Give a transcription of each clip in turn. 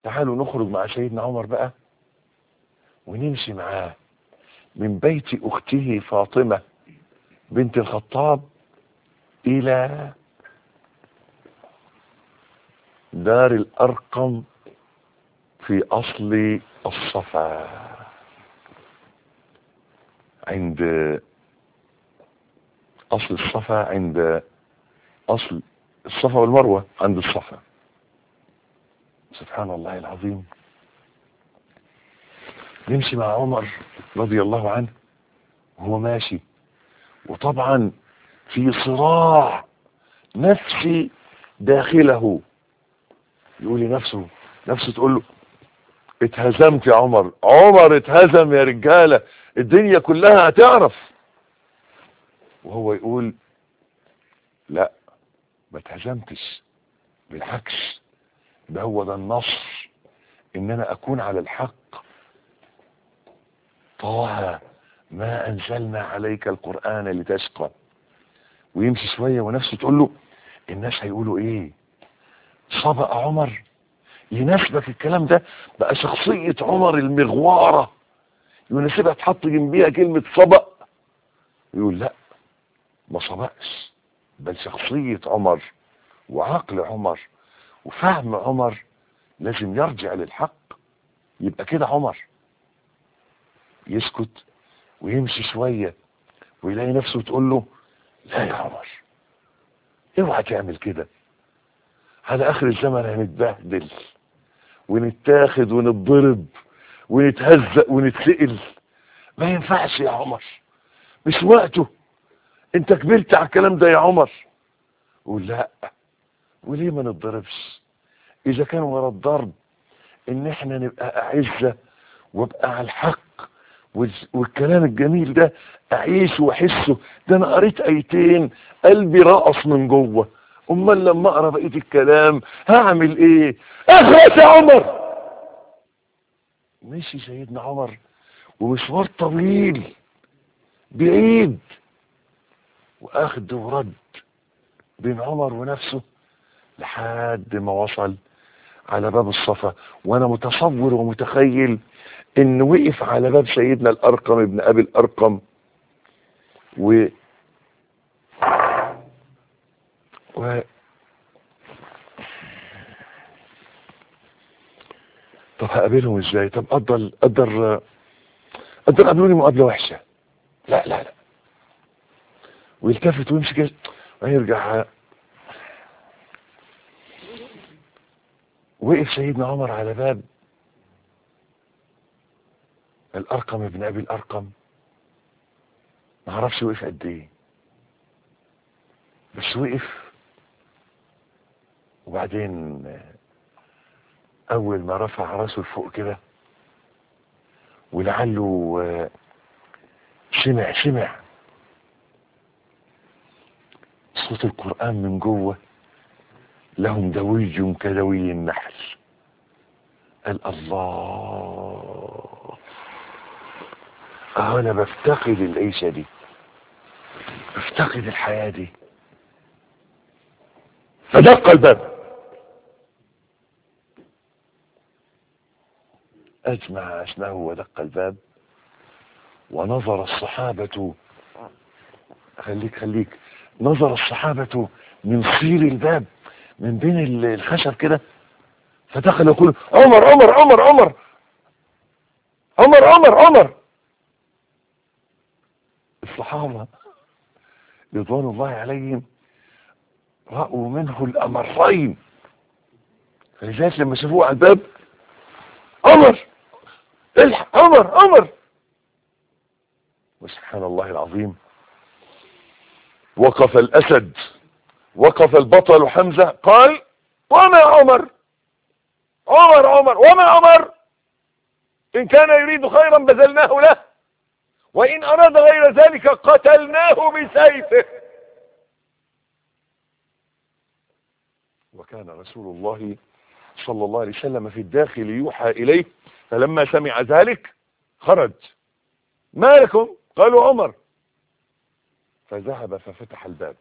تعالوا نخرج مع سيدنا عمر بقى ونمشي معاه من بيت اخته فاطمة بنت الخطاب الى دار الارقم في اصل الصفا عند اصل الصفا عند اصل الصفا والمروة عند الصفا سبحان الله العظيم نمشي مع عمر رضي الله عنه وهو ماشي وطبعا في صراع نفسي داخله يقول لنفسه نفسه تقول له اتهزمت يا عمر عمر اتهزم يا رجالة الدنيا كلها هتعرف وهو يقول لا ما اتهزمتش بالعكس ده هو ده النصر ان انا اكون على الحق طه ما انزلنا عليك القرآن لتشقى ويمشي شوية ونفسه تقول له الناس هيقولوا ايه صبأ عمر يناسبك الكلام ده بقى شخصية عمر المغوارة يناسبها تحط جنبيها كلمة صبأ يقول لا ما صبأش بل شخصية عمر وعقل عمر وفهم عمر لازم يرجع للحق يبقى كده عمر يسكت ويمشي شوية ويلاقي نفسه تقول له لا يا عمر اوعى تعمل كده على اخر الزمن هنتبهدل ونتاخد ونتضرب ونتهزق ونتسئل ما ينفعش يا عمر مش وقته انت كبرت على الكلام ده يا عمر قول لا وليه ما نتضربش اذا كان ورا الضرب ان احنا نبقى اعزة وابقى على الحق والكلام الجميل ده اعيشه واحسه ده انا قريت ايتين قلبي رقص من جوه امال لما اقرا بقيه الكلام هعمل ايه اخرس يا عمر مشي سيدنا عمر ومشوار طويل بعيد واخد ورد بين عمر ونفسه لحد ما وصل على باب الصفا وانا متصور ومتخيل ان وقف على باب سيدنا الارقم ابن ابي الارقم و و طب هقابلهم ازاي طب قدر قدر قدر قابلوني مقابله وحشه لا لا لا ويلتفت ويمشي كده ويرجع وقف سيدنا عمر على باب الارقم ابن ابي الارقم ما اعرفش وقف قد ايه بس وقف وبعدين اول ما رفع راسه لفوق كده ولعله سمع سمع صوت القرآن من جوه لهم دوي كدوي النحل قال الله اه انا بفتقد العيشة دي بفتقد الحياة دي فدق الباب اجمع اسمه ودق الباب ونظر الصحابة خليك خليك نظر الصحابة من صير الباب من بين الخشب كده فدخل يقول عمر عمر عمر عمر عمر عمر عمر الصحابة رضوان الله عليهم رأوا منه الأمرين فلذلك لما شافوه على الباب عمر الحق عمر عمر وسبحان الله العظيم وقف الأسد وقف البطل حمزة قال وما عمر عمر عمر وما عمر إن كان يريد خيرا بذلناه له وإن أراد غير ذلك قتلناه بسيفه وكان رسول الله صلى الله عليه وسلم في الداخل يوحى إليه فلما سمع ذلك خرج ما لكم قالوا عمر فذهب ففتح الباب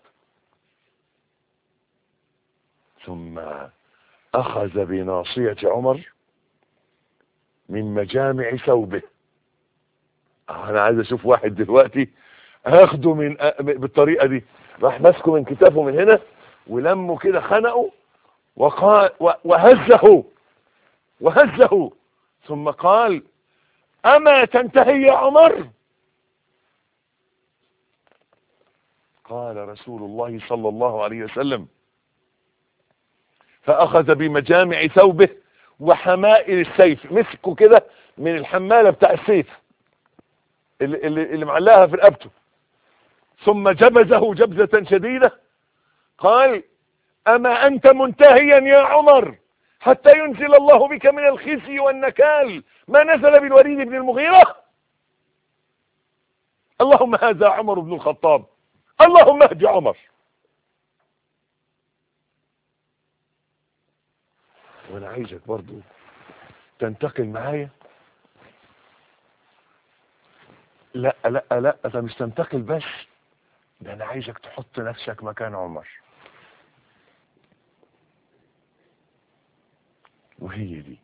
ثم أخذ بناصية عمر من مجامع ثوبه انا عايز اشوف واحد دلوقتي هاخده من بالطريقه دي راح ماسكه من كتافه من هنا ولمه كده خنقه وقال وهزه وهزه ثم قال اما تنتهي يا عمر قال رسول الله صلى الله عليه وسلم فاخذ بمجامع ثوبه وحمائل السيف مسكه كده من الحمالة بتاع السيف اللي, اللي, اللي معلقها في رقبته ثم جبزه جبزة شديدة قال اما انت منتهيا يا عمر حتى ينزل الله بك من الخزي والنكال ما نزل بالوليد بن المغيرة اللهم هذا عمر بن الخطاب اللهم اهد عمر وانا عايزك برضو تنتقل معايا لا لا لا ده مش تنتقل بس ده انا عايزك تحط نفسك مكان عمر وهي دي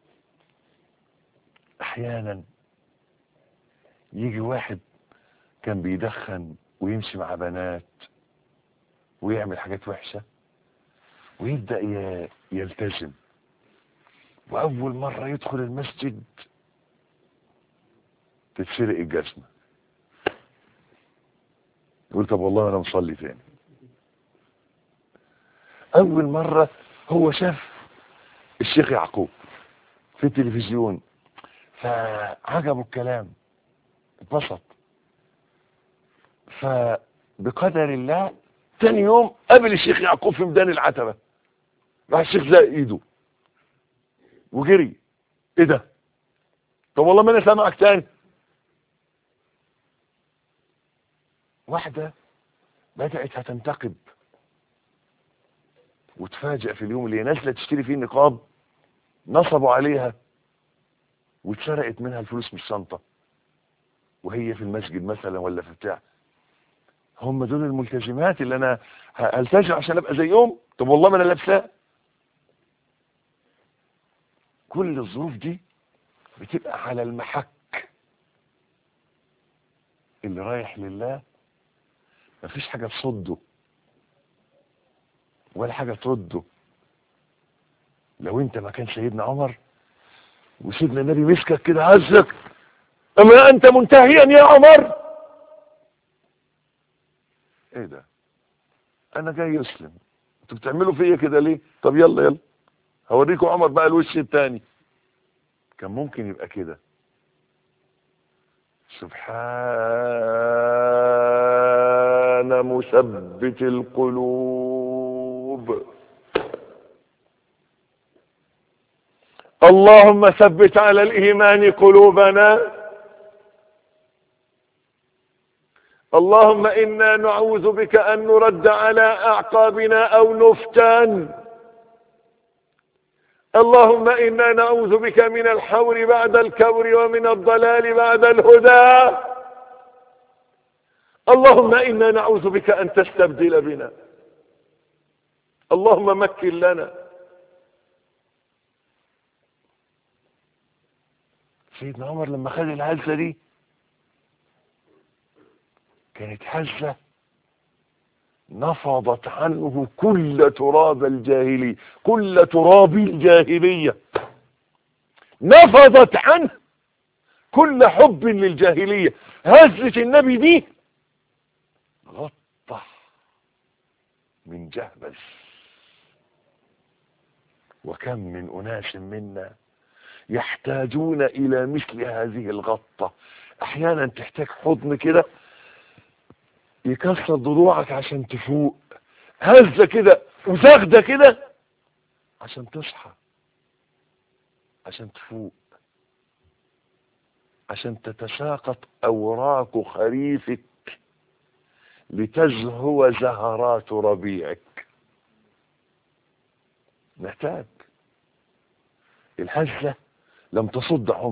احيانا يجي واحد كان بيدخن ويمشي مع بنات ويعمل حاجات وحشة ويبدأ يلتزم وأول مرة يدخل المسجد تتسرق الجزمة يقول طب والله أنا مصلي تاني أول مرة هو شاف الشيخ يعقوب في التلفزيون فعجبه الكلام اتبسط فبقدر الله تاني يوم قابل الشيخ يعقوب في ميدان العتبة راح الشيخ زق ايده وجري ايه ده طب والله ما انا سامعك تاني واحدة بدأت هتنتقب وتفاجئ في اليوم اللي نازله تشتري فيه النقاب نصبوا عليها واتسرقت منها الفلوس من الشنطه وهي في المسجد مثلا ولا في بتاع هم دول الملتزمات اللي انا هلتزم عشان ابقى زيهم طب والله ما انا لابساه كل الظروف دي بتبقى على المحك اللي رايح لله مفيش حاجه تصده ولا حاجة ترده لو انت مكان سيدنا عمر وسيدنا النبي مسكك كده هزك اما انت منتهيا يا عمر ايه ده انا جاي اسلم انتوا بتعملوا فيا كده ليه طب يلا يلا هوريكم عمر بقى الوش التاني كان ممكن يبقى كده سبحان مثبت القلوب اللهم ثبت على الإيمان قلوبنا اللهم إنا نعوذ بك أن نرد على أعقابنا أو نفتن اللهم إنا نعوذ بك من الحور بعد الكور ومن الضلال بعد الهدى اللهم إنا نعوذ بك أن تستبدل بنا اللهم مكن لنا سيدنا عمر لما خد الهزة دي كانت هزة نفضت عنه كل تراب الجاهلية كل تراب الجاهلية نفضت عنه كل حب للجاهلية هزة النبي دي غطى من جهبذ وكم من أناس منا يحتاجون إلى مثل هذه الغطة أحيانا تحتاج حضن كده يكسر ضلوعك عشان تفوق هزة كده وزغدة كده عشان تصحى عشان تفوق عشان تتساقط أوراق خريفك لتزهو زهرات ربيعك محتاج الهزة لم تصد عمر